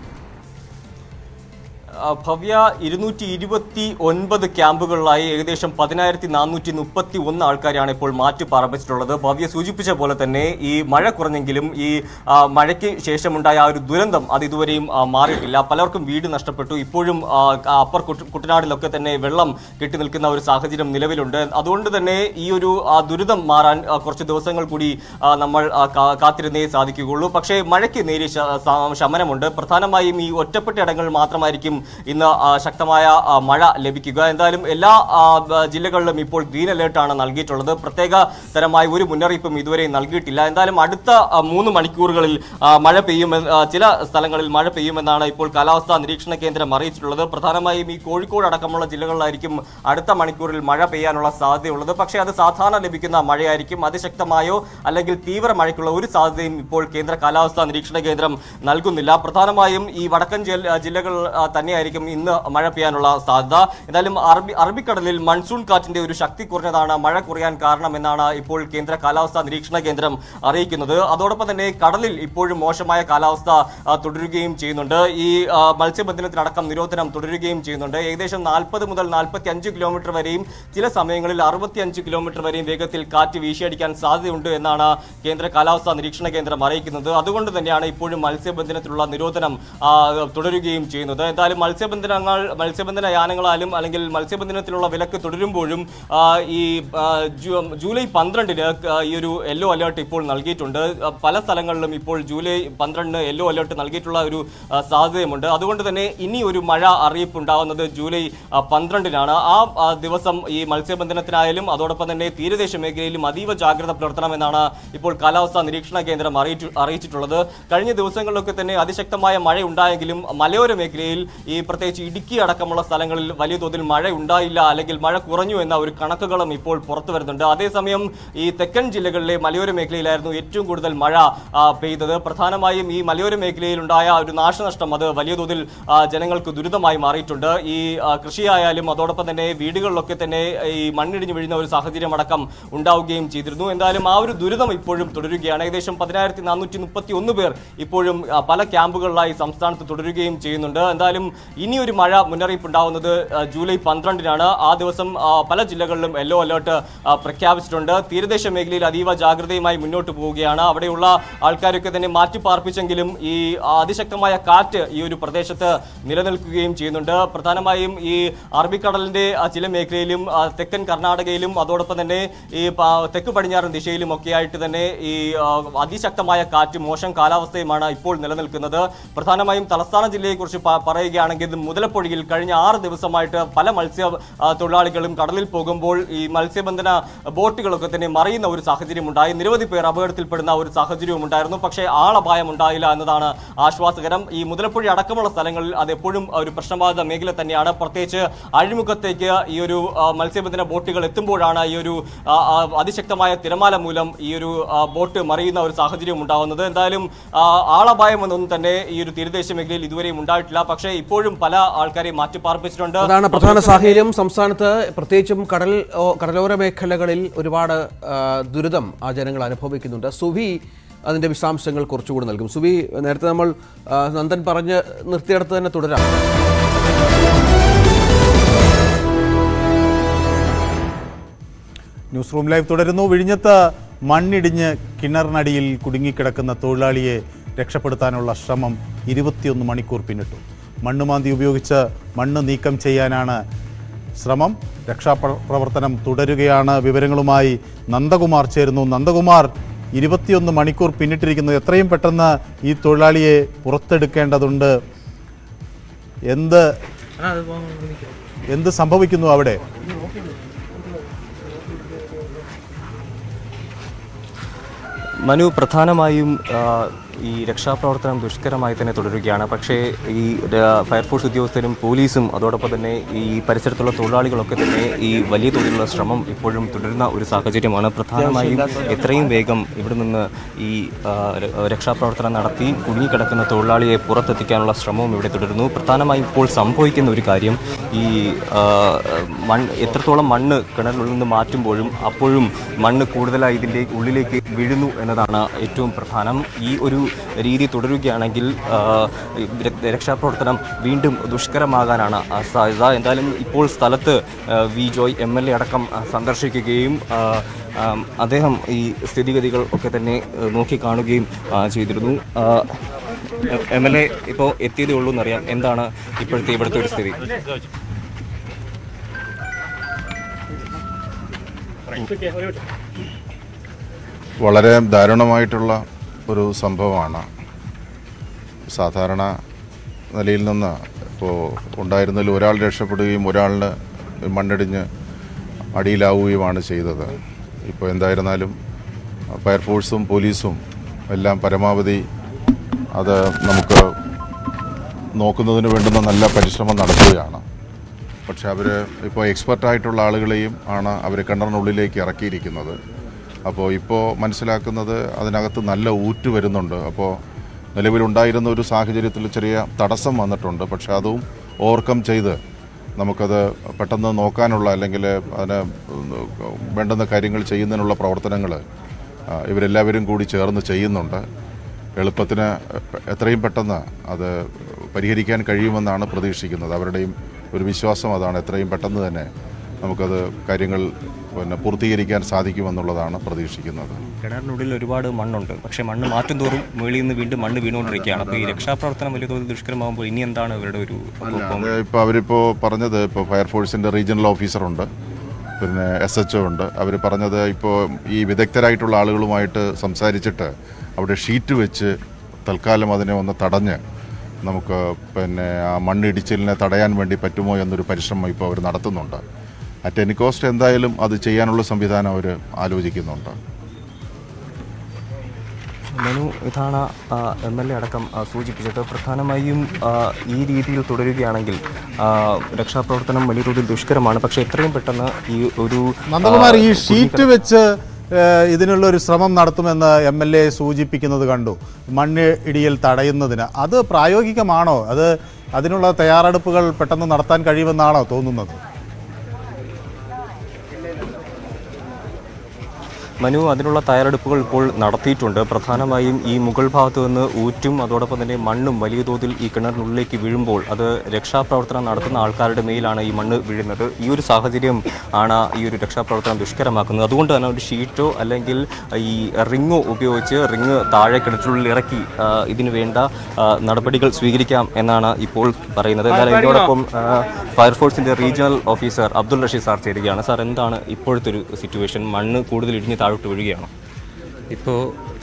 Speaker 8: ആ, ഭവ്യ ഇരുന്നൂറ്റി ഇരുപത്തി ഒൻപത് ക്യാമ്പുകളിലായി ഏകദേശം പതിനായിരത്തി നാനൂറ്റി മുപ്പത്തി ഒന്ന് ആൾക്കാരെയാണ് ഇപ്പോൾ മാറ്റി പാർപ്പിച്ചിട്ടുള്ളത് ഭവ്യ സൂചിപ്പിച്ച പോലെ തന്നെ ഈ മഴ കുറഞ്ഞെങ്കിലും ഈ ആ, മഴയ്ക്ക് ശേഷമുണ്ടായ ആ ഒരു ദുരന്തം അത് ഇതുവരെയും ആ, മാറിയിട്ടില്ല പലർക്കും വീട് നഷ്ടപ്പെട്ടു ഇപ്പോഴും ആ, അപ്പർ കുട്ട- കുട്ടനാടിലൊക്കെ തന്നെ വെള്ളം കെട്ടി നിൽക്കുന്ന ഒരു സാഹചര്യം നിലവിലുണ്ട് അതുകൊണ്ട് തന്നെ ഈ ഒരു ആ, ദുരിതം മാറാൻ ആ, കുറച്ച് ദിവസങ്ങൾ കൂടി ആ, നമ്മൾ ആ, കാ- കാത്തിരുന്നേ സാധിക്കുകയുള്ളൂ പക്ഷേ മഴയ്ക്ക് നേരിയ ശ- സ- ശമനമുണ്ട് പ്രധാനമായും ഈ ഒറ്റപ്പെട്ട ഇടങ്ങളിൽ മാത്രമായിരിക്കും ഇന്ന് ആ, ശക്തമായ ആ, മഴ ലഭിക്കുക എന്തായാലും എല്ലാ ആ, ബ- ജില്ലകളിലും ഇപ്പോൾ ഗ്രീൻ അലേർട്ടാണ് നൽകിയിട്ടുള്ളത് പ്രത്യേക തരമായ ഒരു മുന്നറിയിപ്പും ഇതുവരെ നൽകിയിട്ടില്ല എന്തായാലും അടുത്ത ആ, മൂന്ന് മണിക്കൂറുകളിൽ ആ, മഴ പെയ്യുമെന്ന് ആ, ചില സ്ഥലങ്ങളിൽ മഴ പെയ്യുമെന്നാണ് ഇപ്പോൾ കാലാവസ്ഥാ നിരീക്ഷണ കേന്ദ്രം അറിയിച്ചിട്ടുള്ളത് പ്രധാനമായും ഈ കോഴിക്കോട് അടക്കമുള്ള ജില്ലകളിലായിരിക്കും അടുത്ത മണിക്കൂറിൽ മഴ പെയ്യാനുള്ള സാധ്യതയുള്ളത് പക്ഷേ അത് സാധാരണ ലഭിക്കുന്ന മഴയായിരിക്കും അതിശക്തമായോ അല്ലെങ്കിൽ തീവ്ര മഴയ്ക്കുള്ള ഒരു സാധ്യതയും ഇപ്പോൾ കേന്ദ്ര കാലാവസ്ഥാ നിരീക്ഷണ കേന്ദ്രം നൽകുന്നില്ല പ്രധാനമായും ഈ വടക്കൻ ജില്ല- ജില്ലകൾ ആ, തന്നെയായിരിക്കും ഇന്ന് മഴ പെയ്യാനുള്ള സാധ്യത എന്തായാലും അറബി അറബിക്കടലിൽ മൺസൂൺ കാറ്റിന്റെ ഒരു ശക്തി കുറഞ്ഞതാണ് മഴ കുറയാൻ കാരണമെന്നാണ് ഇപ്പോൾ കേന്ദ്ര കാലാവസ്ഥാ നിരീക്ഷണ കേന്ദ്രം അറിയിക്കുന്നത് അതോടൊപ്പം തന്നെ കടലിൽ ഇപ്പോഴും മോശമായ കാലാവസ്ഥ ആ, തുടരുകയും ചെയ്യുന്നുണ്ട് ഈ ആ, മത്സ്യബന്ധനത്തിനടക്കം നിരോധനം തുടരുകയും ചെയ്യുന്നുണ്ട് ഏകദേശം നാൽപ്പത് മുതൽ നാൽപ്പത്തി അഞ്ച് കിലോമീറ്റർ വരെയും ചില സമയങ്ങളിൽ അറുപത്തി അഞ്ച് കിലോമീറ്റർ വരെയും വേഗത്തിൽ കാറ്റ് വീശിയടിക്കാൻ സാധ്യതയുണ്ട് എന്നാണ് കേന്ദ്ര കാലാവസ്ഥാ നിരീക്ഷണ കേന്ദ്രം അറിയിക്കുന്നത് അതുകൊണ്ട് തന്നെയാണ് ഇപ്പോഴും മത്സ്യബന്ധനത്തിലുള്ള നിരോധനം ആ, തുടരുകയും ചെയ്യുന്നത് എന്തായാലും മത്സ്യബന്ധനങ്ങൾ മത്സ്യബന്ധന യാനങ്ങളാലും അല്ലെങ്കിൽ മത്സ്യബന്ധനത്തിലുള്ള വിലക്ക് തുടരുമ്പോഴും ആ, ഈ ആ, ജൂ- ജൂലൈ പന്ത്രണ്ടിന് ക- ഈ ഒരു യെല്ലോ അലേർട്ട് ഇപ്പോൾ നൽകിയിട്ടുണ്ട് ആ, പല സ്ഥലങ്ങളിലും ഇപ്പോൾ ജൂലൈ പന്ത്രണ്ടിന് യെല്ലോ അലേർട്ട് നൽകിയിട്ടുള്ള ഒരു ആ, സാധ്യതയുമുണ്ട് അതുകൊണ്ട് തന്നെ ഇനി ഒരു മഴ അറിയിപ്പ് ഉണ്ടാകുന്നത് ജൂലൈ ആ, പന്ത്രണ്ടിനാണ് ആ ആ, ദിവസം ഈ മത്സ്യബന്ധനത്തിനായാലും അതോടൊപ്പം തന്നെ തീരദേശ മേഖലയിലും അതീവ ജാഗ്രത പുലർത്തണമെന്നാണ് ഇപ്പോൾ കാലാവസ്ഥാ നിരീക്ഷണ കേന്ദ്രം അറിയിച്ചു അറിയിച്ചിട്ടുള്ളത് കഴിഞ്ഞ ദിവസങ്ങളിലൊക്കെ തന്നെ അതിശക്തമായ മഴ ഉണ്ടായെങ്കിലും മലയോര മേഖലയിൽ ഈ പ്രത്യേകിച്ച് ഇടുക്കി അടക്കമുള്ള സ്ഥലങ്ങളിൽ വലിയ തോതിൽ മഴ ഉണ്ടായില്ല അല്ലെങ്കിൽ മഴ കുറഞ്ഞു എന്ന ഒരു കണക്കുകളും ഇപ്പോൾ പുറത്തു വരുന്നുണ്ട് അതേസമയം ഈ തെക്കൻ ജില്ലകളിലെ മലയോര മേഖലയിലായിരുന്നു ഏറ്റവും കൂടുതൽ മഴ ആ, പെയ്തത് പ്രധാനമായും ഈ മലയോര മേഖലയിൽ ഉണ്ടായ ഒരു നാശനഷ്ടം അത് വലിയ തോതിൽ ആ, ജനങ്ങൾക്ക് ദുരിതമായി മാറിയിട്ടുണ്ട് ഈ ആ, കൃഷിയായാലും അതോടൊപ്പം തന്നെ വീടുകളിലൊക്കെ തന്നെ ഈ മണ്ണിടിഞ്ഞു വീഴുന്ന ഒരു സാഹചര്യം അടക്കം ഉണ്ടാവുകയും ചെയ്തിരുന്നു എന്തായാലും ആ ഒരു ദുരിതം ഇപ്പോഴും തുടരുകയാണ് ഏകദേശം പതിനായിരത്തി നാനൂറ്റി മുപ്പത്തി ഒന്ന് പേർ ഇപ്പോഴും ആ, പല ക്യാമ്പുകളിലായി സംസ്ഥാനത്ത് തുടരുകയും ചെയ്യുന്നുണ്ട് എന്തായാലും ഇനിയൊരു മഴ മുന്നറിയിപ്പ് ഉണ്ടാവുന്നത് ആ, ജൂലൈ പന്ത്രണ്ടിനാണ് ആ ദിവസം ആ, പല ജില്ലകളിലും യെല്ലോ അലേർട്ട് ആ, പ്രഖ്യാപിച്ചിട്ടുണ്ട് തീരദേശ മേഖലയിൽ അതീവ ജാഗ്രതയുമായി മുന്നോട്ട് പോവുകയാണ് അവിടെയുള്ള ആൾക്കാരൊക്കെ തന്നെ മാറ്റി പാർപ്പിച്ചെങ്കിലും ഈ ആ, അതിശക്തമായ കാറ്റ് ഈ ഒരു പ്രദേശത്ത് നിലനിൽക്കുകയും ചെയ്യുന്നുണ്ട് പ്രധാനമായും ഈ അറബിക്കടലിന്റെ ആ, ചില മേഖലയിലും ആ, തെക്കൻ കർണാടകയിലും അതോടൊപ്പം തന്നെ ഈ പ- തെക്ക് പടിഞ്ഞാറൻ ദിശയിലും ഒക്കെ ആയിട്ട് തന്നെ ഈ ആ, അതിശക്തമായ കാറ്റ് മോശം കാലാവസ്ഥയുമാണ് ഇപ്പോൾ നിലനിൽക്കുന്നത് പ്രധാനമായും തലസ്ഥാന ജില്ലയെക്കുറിച്ച് പ- പറയുകയാണെങ്കിൽ പറയുകയാണെങ്കിൽ മുതലപ്പൊഴിയിൽ കഴിഞ്ഞ ആറ് ദിവസമായിട്ട് പല മത്സ്യ ആ, തൊഴിലാളികളും കടലിൽ പോകുമ്പോൾ ഈ മത്സ്യബന്ധന ബോട്ടുകളൊക്കെ തന്നെ മറിയുന്ന ഒരു സാഹചര്യം ഉണ്ടായി നിരവധി പേർ അപകടത്തിൽപ്പെടുന്ന ഒരു സാഹചര്യവും ഉണ്ടായിരുന്നു പക്ഷേ ആളപായം ഉണ്ടായില്ല എന്നതാണ് ആശ്വാസകരം ഈ മുതലപ്പൊഴി അടക്കമുള്ള സ്ഥലങ്ങളിൽ അത് എപ്പോഴും ഒരു പ്രശ്നബാധിത മേഖല തന്നെയാണ് പ്രത്യേകിച്ച് അഴിമുഖത്തേക്ക് ഈ ഒരു ആ, മത്സ്യബന്ധന ബോട്ടുകൾ എത്തുമ്പോഴാണ് ഈ ഒരു ആ, ആ, അതിശക്തമായ തിരമാല മൂലം ഈ ഒരു ആ, ബോട്ട് മറിയുന്ന ഒരു സാഹചര്യം ഉണ്ടാകുന്നത് എന്തായാലും ആ, ആളപായം എന്നൊന്നും തന്നെ ഈ ഒരു തീരദേശ മേഖലയിൽ ഇതുവരെയും ഉണ്ടായിട്ടില്ല പക്ഷേ ഇപ്പോഴും പല ആൾക്കാരെയും മാറ്റിപ്പാർപ്പിച്ചിട്ടുണ്ട്
Speaker 9: അതാണ് പ്രധാന സാഹചര്യം സംസ്ഥാനത്ത് പ്രത്യേകിച്ചും കടൽ ഓ, കടലോര മേഖലകളിൽ ഒരുപാട് ആ, ദുരിതം ആ ജനങ്ങൾ അനുഭവിക്കുന്നുണ്ട് സുവി അതിന്റെ വിശദാംശങ്ങൾ കുറച്ചുകൂടി നൽകും സുവി നേരത്തെ നമ്മൾ ആ, നന്ദൻ പറഞ്ഞ് നിർത്തിയിടത്ത് തന്നെ തുടരാം
Speaker 1: ന്യൂസ് റൂം ലൈവ് തുടരുന്നു വിഴിഞ്ഞത്ത് മണ്ണിടിഞ്ഞ് കിണറിനടിയിൽ കുടുങ്ങിക്കിടക്കുന്ന തൊഴിലാളിയെ രക്ഷപ്പെടുത്താനുള്ള ശ്രമം ഇരുപത്തിയൊന്ന് മണിക്കൂർ പിന്നിട്ടു മണ്ണുമാന്തി ഉപയോഗിച്ച് മണ്ണ് നീക്കം ചെയ്യാനാണ് ശ്രമം രക്ഷാപ്ര- പ്രവർത്തനം തുടരുകയാണ് വിവരങ്ങളുമായി നന്ദകുമാർ ചേരുന്നു നന്ദകുമാർ ഇരുപത്തിയൊന്ന് മണിക്കൂർ പിന്നിട്ടിരിക്കുന്നു എത്രയും പെട്ടെന്ന് ഈ തൊഴിലാളിയെ പുറത്തെടുക്കേണ്ടതുണ്ട് എന്ത് എന്ത് സംഭവിക്കുന്നു അവിടെ
Speaker 8: മനു പ്രധാനമായും ആ, ഈ രക്ഷാപ്രവർത്തനം ദുഷ്കരമായി തന്നെ തുടരുകയാണ് പക്ഷേ ഈ ര- ഫയർഫോഴ്സ് ഉദ്യോഗസ്ഥരും പോലീസും അതോടൊപ്പം തന്നെ ഈ പരിസരത്തുള്ള തൊഴിലാളികളൊക്കെ തന്നെ ഈ വലിയ തോതിലുള്ള ശ്രമം ഇപ്പോഴും തുടരുന്ന ഒരു സാഹചര്യമാണ് പ്രധാനമായും എത്രയും വേഗം ഇവിടെ നിന്ന് ഈ ആ, ര- രക്ഷാപ്രവർത്തനം നടത്തി കുടുങ്ങിക്കിടക്കുന്ന തൊഴിലാളിയെ പുറത്തെത്തിക്കാനുള്ള ശ്രമവും ഇവിടെ തുടരുന്നു പ്രധാനമായും ഇപ്പോൾ സംഭവിക്കുന്ന ഒരു കാര്യം ഈ ആ, മണ്ണ് എത്രത്തോളം മണ്ണ് കിണറിനുള്ളിൽ നിന്ന് മാറ്റുമ്പോഴും അപ്പോഴും മണ്ണ് കൂടുതലായി ഇതിൻ്റെ ഉള്ളിലേക്ക് വീഴുന്നു എന്നതാണ് ഏറ്റവും പ്രധാനം ഈ ഒരു രീതി തുടരുകയാണെങ്കിൽ ആ, ര- രക്ഷാപ്രവർത്തനം വീണ്ടും ദുഷ്കരമാകാനാണ് ആ സാധ്യത എന്തായാലും ഇപ്പോൾ സ്ഥലത്ത് ആ, V Joy M L A അടക്കം ആ, സന്ദർശിക്കുകയും ആ, ആ, അദ്ദേഹം ഈ സ്ഥിതിഗതികൾ ഒക്കെ തന്നെ ആ, നോക്കിക്കാണുകയും ആ, ചെയ്തിരുന്നു എം എൽ എ ഇപ്പോൾ എത്തിയതേ ഉള്ളൂ എന്നറിയാം എന്താണ് ഇപ്പോഴത്തെ ഇവിടുത്തെ ഒരു സ്ഥിതി
Speaker 10: വളരെ ദാരുണമായിട്ടുള്ള ഒരു സംഭവമാണ് സാധാരണ നിലയിൽ നിന്ന് ഇപ്പോൾ ഉണ്ടായിരുന്നതിൽ ഒരാൾ രക്ഷപ്പെടുകയും ഒരാളിന് മണ്ണിടിഞ്ഞ് അടിയിലാവുകയുമാണ് ചെയ്തത് ഇപ്പോൾ എന്തായിരുന്നാലും ഫയർഫോഴ്സും പോലീസും എല്ലാം പരമാവധി അത് നമുക്ക് നോക്കുന്നതിന് വേണ്ടുന്ന നല്ല പരിശ്രമം നടത്തുകയാണ് പക്ഷെ അവർ ഇപ്പോൾ എക്സ്പെർട്ടായിട്ടുള്ള ആളുകളെയും ആണ് അവർ കിണറിനുള്ളിലേക്ക് ഇറക്കിയിരിക്കുന്നത് അപ്പോൾ ഇപ്പോൾ മനസ്സിലാക്കുന്നത് അതിനകത്ത് നല്ല ഊറ്റ് വരുന്നുണ്ട് അപ്പോൾ നിലവിലുണ്ടായിരുന്ന ഒരു സാഹചര്യത്തിൽ ചെറിയ തടസ്സം വന്നിട്ടുണ്ട് പക്ഷെ അതും ഓവർകം ചെയ്ത് നമുക്കത് പെട്ടെന്ന് നോക്കാനുള്ള അല്ലെങ്കിൽ അതിന് വേണ്ടുന്ന കാര്യങ്ങൾ ചെയ്യുന്നതിനുള്ള പ്രവർത്തനങ്ങൾ ഇവരെല്ലാവരും കൂടി ചേർന്ന് ചെയ്യുന്നുണ്ട് എളുപ്പത്തിന് എത്രയും പെട്ടെന്ന് അത് പരിഹരിക്കാൻ കഴിയുമെന്നാണ് പ്രതീക്ഷിക്കുന്നത് അവരുടെയും ഒരു വിശ്വാസം അതാണ് എത്രയും പെട്ടെന്ന് തന്നെ നമുക്കത് കാര്യങ്ങൾ പിന്നെ പൂർത്തീകരിക്കാൻ സാധിക്കുമെന്നുള്ളതാണ് പ്രതീക്ഷിക്കുന്നത്
Speaker 8: കിണറിനുള്ളിൽ ഒരുപാട് മണ്ണുണ്ട് പക്ഷേ മണ്ണ് മാറ്റും തോറും മുകളിൽ നിന്ന് വീണ്ടും മണ്ണ് വീണുകൊണ്ടിരിക്കുകയാണ് അപ്പോൾ ഈ രക്ഷാപ്രവർത്തനം വലിയ തോതിൽ ദുഷ്കരമാകുമ്പോൾ ഇനി എന്താണ് ഇവരുടെ ഒരു
Speaker 10: അത് ഇപ്പോൾ അവരിപ്പോൾ പറഞ്ഞത് ഇപ്പോൾ ഫയർഫോഴ്സിൻ്റെ റീജിയണൽ ഓഫീസറുണ്ട് പിന്നെ എസ് എച്ച് ഒ ഉണ്ട് അവർ പറഞ്ഞത് ഇപ്പോൾ ഈ വിദഗ്ധരായിട്ടുള്ള ആളുകളുമായിട്ട് സംസാരിച്ചിട്ട് അവിടെ ഷീറ്റ് വെച്ച് തൽക്കാലം അതിനെ ഒന്ന് തടഞ്ഞ് നമുക്ക് പിന്നെ ആ മണ്ണിടിച്ചിലിനെ തടയാൻ വേണ്ടി പറ്റുമോ എന്നൊരു പരിശ്രമം ഇപ്പോൾ അവർ നടത്തുന്നുണ്ട് അറ്റ് എനി കോസ്റ്റ് എന്തായാലും അത് ചെയ്യാനുള്ള സംവിധാനം അവർ ആലോചിക്കുന്നുണ്ട്
Speaker 8: മനു ഇതാണ് എം എൽ എ അടക്കം ആ, സൂചിപ്പിച്ചത് പ്രധാനമായും ആ, ഈ രീതിയിൽ തുടരുകയാണെങ്കിൽ ആ, രക്ഷാപ്രവർത്തനം വലിയ തോതിൽ ദുഷ്കരമാണ് പക്ഷേ എത്രയും പെട്ടെന്ന് ഈ ഒരു
Speaker 1: നന്ദകുമാർ ഈ
Speaker 8: ആ,
Speaker 1: ഷീറ്റ് വെച്ച് ഏഹ്, ഇതിനുള്ള ഒരു ശ്രമം നടത്തുമെന്ന് എം എൽ എ സൂചിപ്പിക്കുന്നത് കണ്ടു മണ്ണ് ഇടിയൽ തടയുന്നതിന് അത് പ്രായോഗികമാണോ അത് അതിനുള്ള തയ്യാറെടുപ്പുകൾ പെട്ടെന്ന് നടത്താൻ കഴിയുമെന്നാണോ തോന്നുന്നത്
Speaker 8: മനു അതിനുള്ള തയ്യാറെടുപ്പുകൾ ഇപ്പോൾ നടത്തിയിട്ടുണ്ട് പ്രധാനമായും ഈ മുകൾ ഭാഗത്ത് നിന്ന് ഊറ്റും അതോടൊപ്പം തന്നെ മണ്ണും വലിയ തോതിൽ ഈ കിണറിനുള്ളിലേക്ക് വീഴുമ്പോൾ അത് രക്ഷാപ്രവർത്തനം നടത്തുന്ന ആൾക്കാരുടെ മേലാണ് ഈ മണ്ണ് വീഴുന്നത് ഈ ഒരു സാഹചര്യം ആണ് ഈ ഒരു രക്ഷാപ്രവർത്തനം ദുഷ്കരമാക്കുന്നത് അതുകൊണ്ട് തന്നെ ഒരു ഷീറ്റോ അല്ലെങ്കിൽ ഈ റിങ്ങോ ഉപയോഗിച്ച് റിങ് താഴെ കിണറ്റിനുള്ളിൽ ഇറക്കി ആ, ഇതിനു വേണ്ട ആ, നടപടികൾ സ്വീകരിക്കാം എന്നാണ് ഇപ്പോൾ പറയുന്നത് എന്നാൽ ഇതിനോടൊപ്പം ആ, ഫയർഫോഴ്സിന്റെ regional officer Abdul Rasheed sir ചേരുകയാണ് സാർ എന്താണ് ഇപ്പോഴത്തെ ഒരു സിറ്റുവേഷൻ മണ്ണ് കൂടുതൽ ഇടിഞ്ഞ് താഴോട്ട് വീഴുകയാണോ
Speaker 11: ഇപ്പോൾ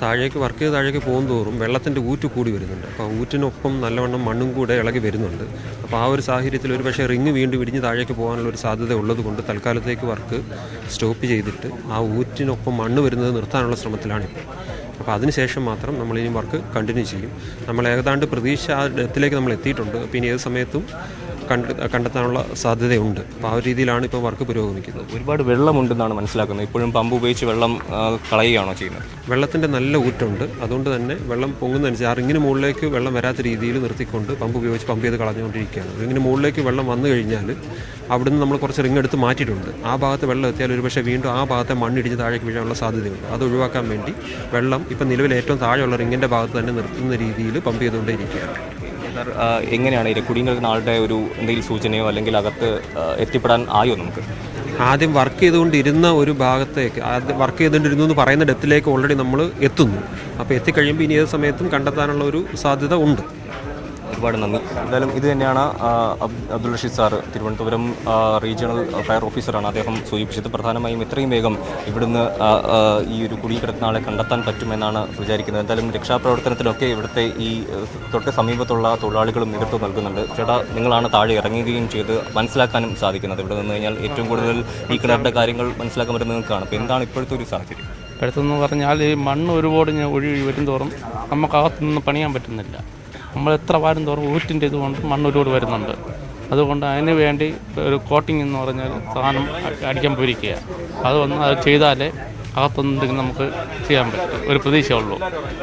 Speaker 11: താഴേക്ക് വർക്ക് ചെയ്ത് താഴേക്ക് പോകും തോറും വെള്ളത്തിൻ്റെ ഊറ്റ് കൂടി വരുന്നുണ്ട് അപ്പോൾ ആ ഊറ്റിനൊപ്പം നല്ലവണ്ണം മണ്ണും കൂടെ ഇളകി വരുന്നുണ്ട് അപ്പോൾ ആ ഒരു സാഹചര്യത്തിൽ ഒരു പക്ഷേ റിങ് വീണ്ടും ഇടിഞ്ഞ് താഴേക്ക് പോകാനുള്ള ഒരു സാധ്യത ഉള്ളത് കൊണ്ട് തൽക്കാലത്തേക്ക് വർക്ക് സ്റ്റോപ്പ് ചെയ്തിട്ട് ആ ഊറ്റിനൊപ്പം മണ്ണ് വരുന്നത് നിർത്താനുള്ള ശ്രമത്തിലാണിപ്പോൾ അപ്പോൾ അതിനുശേഷം മാത്രം നമ്മൾ ഇനി വർക്ക് കണ്ടിന്യൂ ചെയ്യും നമ്മൾ ഏതാണ്ട് പ്രതീക്ഷ ആ ഡെത്തിലേക്ക് നമ്മൾ എത്തിയിട്ടുണ്ട് അപ്പോൾ ഇനി ഏത് സമയത്തും കണ്ട് കണ്ടെത്താനുള്ള സാധ്യതയുണ്ട് അപ്പോൾ ആ ഒരു രീതിയിലാണ് ഇപ്പോൾ വർക്ക് പുരോഗമിക്കുന്നത്
Speaker 8: ഒരുപാട് വെള്ളമുണ്ടെന്നാണ് മനസ്സിലാക്കുന്നത് ഇപ്പോഴും പമ്പ് ഉപയോഗിച്ച് വെള്ളം ആ, കളയുകയാണോ ചെയ്യുന്നത്
Speaker 11: വെള്ളത്തിൻ്റെ നല്ല ഊറ്റുണ്ട് അതുകൊണ്ട് തന്നെ വെള്ളം പൊങ്ങുന്നതനുസരിച്ച് ആ റിങ്ങിന് മുകളിലേക്ക് വെള്ളം വരാത്ത രീതിയിൽ നിർത്തിക്കൊണ്ട് പമ്പ് ഉപയോഗിച്ച് പമ്പ് ചെയ്ത് കളഞ്ഞുകൊണ്ടിരിക്കുകയാണ് റിങ്ങിന് മുകളിലേക്ക് വെള്ളം വന്നു കഴിഞ്ഞാൽ അവിടുന്ന് നമ്മൾ കുറച്ച് റിങ് എടുത്ത് മാറ്റിയിട്ടുണ്ട് ആ ഭാഗത്ത് വെള്ളം എത്തിയാൽ ഒരുപക്ഷെ വീണ്ടും ആ ഭാഗത്തെ മണ്ണിടിഞ്ഞ് താഴേക്ക് വീഴാനുള്ള സാധ്യതയുണ്ട് അത് ഒഴിവാക്കാൻ വേണ്ടി വെള്ളം ഇപ്പം നിലവിൽ ഏറ്റവും താഴെയുള്ള റിങ്ങിൻ്റെ ഭാഗത്ത് തന്നെ നിർത്തുന്ന രീതിയിൽ പമ്പ് ചെയ്തുകൊണ്ടേയിരിക്കുകയാണ്
Speaker 8: സാർ ആ, എങ്ങനെയാണ് ഈ കുടുങ്ങി കിടക്കുന്ന ആളുടെ ഒരു എന്തെങ്കിലും സൂചനയോ അല്ലെങ്കിൽ അകത്ത് ആ, എത്തിപ്പെടാൻ ആയോ നമുക്ക്
Speaker 11: ആദ്യം വർക്ക് ചെയ്തുകൊണ്ടിരുന്ന ഒരു ഭാഗത്തേക്ക് ആദ്യം വർക്ക് ചെയ്തുകൊണ്ടിരുന്നു എന്ന് പറയുന്ന ഡെത്തിലേക്ക് ഓൾറെഡി നമ്മൾ എത്തുന്നു അപ്പോൾ എത്തിക്കഴിയുമ്പോൾ ഇനി ഏത് സമയത്തും കണ്ടെത്താനുള്ള ഒരു സാധ്യത ഉണ്ട്
Speaker 8: ഒരുപാട് നന്ദി എന്തായാലും ഇത് തന്നെയാണ് ആ, അബ്- അബ്ദുൾ റഷീദ് സാർ തിരുവനന്തപുരം ആ, റീജിയണൽ ഫയർ ഓഫീസറാണ് അദ്ദേഹം സൂചിപ്പിച്ചത് പ്രധാനമായും എത്രയും വേഗം ഇവിടുന്ന് ആ, ആ, ഈ ഒരു കുടുങ്ങിക്കിടക്കുന്ന ആളെ കണ്ടെത്താൻ പറ്റുമെന്നാണ് വിചാരിക്കുന്നത് എന്തായാലും രക്ഷാപ്രവർത്തനത്തിലൊക്കെ ഇവിടുത്തെ ഈ ഏഹ്, തൊട്ട് സമീപത്തുള്ള തൊഴിലാളികളും നേതൃത്വം നൽകുന്നുണ്ട് ചേട്ടാ നിങ്ങളാണ് താഴെ ഇറങ്ങുകയും ചെയ്ത് മനസ്സിലാക്കാനും സാധിക്കുന്നത് ഇവിടെ നിന്ന് കഴിഞ്ഞാൽ ഏറ്റവും കൂടുതൽ ഈ കിണറിൻ്റെ കാര്യങ്ങൾ മനസ്സിലാക്കാൻ പറ്റുന്നത് നിങ്ങൾക്കാണ് അപ്പോൾ എന്താണ് ഇപ്പോഴത്തെ ഒരു സാഹചര്യം
Speaker 12: ഇപ്പോഴത്തെന്ന് പറഞ്ഞാൽ ഈ മണ്ണ് ഒരുപാട് ഇങ്ങനെ ഒഴുകി വരും തോറും നമുക്കകത്ത് നിന്ന് പണിയാൻ പറ്റുന്നില്ല നമ്മൾ എത്ര വാരും തോറും ഊറ്റിൻ്റെ ഇതുകൊണ്ട് മണ്ണ് ഒരുപാട് വരുന്നുണ്ട് അതുകൊണ്ട് അതിന് വേണ്ടി ഒരു കോട്ടിംഗ് എന്ന് പറഞ്ഞാൽ സാധനം അ- അടിക്കാൻ പോയിരിക്കുക അത് വന്ന് അത് ചെയ്താലേ അകത്തൊന്നും നമുക്ക് ചെയ്യാൻ പറ്റും ഒരു പ്രതീക്ഷയുള്ളൂ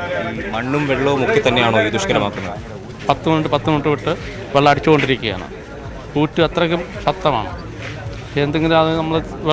Speaker 8: ഈ മണ്ണും വെള്ളവും ഒക്കെ തന്നെയാണോ ഈ ദുഷ്കരമാക്കുന്നത്
Speaker 12: പത്ത് മിനിറ്റ് പത്ത് മിനിറ്റ് വിട്ട് വെള്ളം അടിച്ചുകൊണ്ടിരിക്കുകയാണ് ഊറ്റ് അത്രയ്ക്കും ശക്തമാണ് എന്തെങ്കിലും അത് നമ്മൾ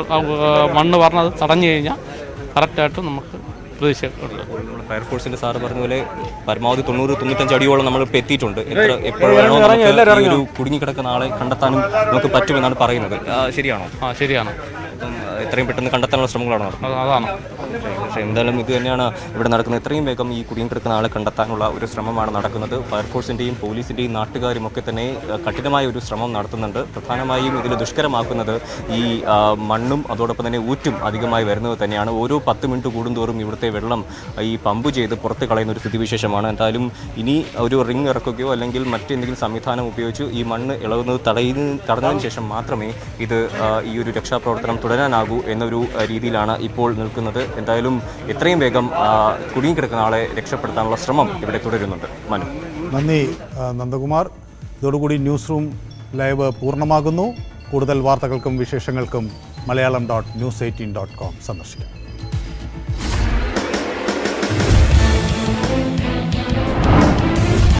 Speaker 12: മണ്ണ് പറഞ്ഞത് തടഞ്ഞു കഴിഞ്ഞാൽ കറക്റ്റായിട്ട് നമുക്ക് പ്രതീക്ഷ ഉണ്ട്
Speaker 8: ഫയർഫോഴ്സിന്റെ സാറ് പറഞ്ഞ പോലെ പരമാവധി തൊണ്ണൂറ് തൊണ്ണൂറ്റഞ്ച് അടിയോളം നമ്മൾ ഇപ്പോൾ എത്തിയിട്ടുണ്ട് എത്ര എപ്പോഴാണോ നമുക്ക് ഈ ഒരു കുടുങ്ങിക്കിടക്കുന്ന ആളെ കണ്ടെത്താനും നമുക്ക് പറ്റുമെന്നാണ് പറയുന്നത് ആ, ശരിയാണോ
Speaker 12: ആ ശരിയാണ്
Speaker 8: അപ്പം ആ, എത്രയും പെട്ടെന്ന് കണ്ടെത്താനുള്ള ശ്രമങ്ങളാണ് നടത്തുന്നത്
Speaker 12: അത് അതാണ്
Speaker 8: പക്ഷേ എന്തായാലും ഇത് തന്നെയാണ് ഇവിടെ നടക്കുന്നത് എത്രയും വേഗം ഈ കുടുങ്ങിക്കിടക്കുന്ന ആളെ കണ്ടെത്താനുള്ള ഒരു ശ്രമമാണ് നടക്കുന്നത് ഫയർഫോഴ്സിൻ്റെയും പോലീസിൻ്റെയും നാട്ടുകാരും ഒക്കെ തന്നെ ആ, കഠിനമായ ഒരു ശ്രമം നടത്തുന്നുണ്ട് പ്രധാനമായും ഇതിൽ ദുഷ്കരമാക്കുന്നത് ഈ ആ, മണ്ണും അതോടൊപ്പം തന്നെ ഊറ്റും അധികമായി വരുന്നത് തന്നെയാണ് ഓരോ പത്ത് മിനിറ്റ് കൂടുന്തോറും ഇവിടുത്തെ വെള്ളം ഈ പമ്പ് ചെയ്ത് പുറത്ത് കളയുന്ന ഒരു സ്ഥിതിവിശേഷമാണ് എന്തായാലും ഇനി ഒരു റിംഗ് ഇറക്കുകയോ അല്ലെങ്കിൽ മറ്റെന്തെങ്കിലും സംവിധാനം ഉപയോഗിച്ച് ഈ മണ്ണ് ഇളകുന്നത് തടയുന്ന തടഞ്ഞതിന് ശേഷം മാത്രമേ ഇത് ആ, ഈ ഒരു രക്ഷാപ്രവർത്തനം തുടരാനാകൂ എന്നൊരു ആ, രീതിയിലാണ് ഇപ്പോൾ നിൽക്കുന്നത് എന്തായാലും എത്രയും വേഗം ആ, കുടുങ്ങിക്കിടക്കുന്ന ആളെ രക്ഷപ്പെടുത്താനുള്ള ശ്രമം ഇവിടെ തുടരുന്നുണ്ട് മനു
Speaker 1: നന്ദി ആ, നന്ദകുമാർ ഇതോടുകൂടി ന്യൂസ് റൂം ലൈവ് പൂർണ്ണമാകുന്നു കൂടുതൽ വാർത്തകൾക്കും വിശേഷങ്ങൾക്കും Malayalam dot news eighteen dot com സന്ദർശിക്കാം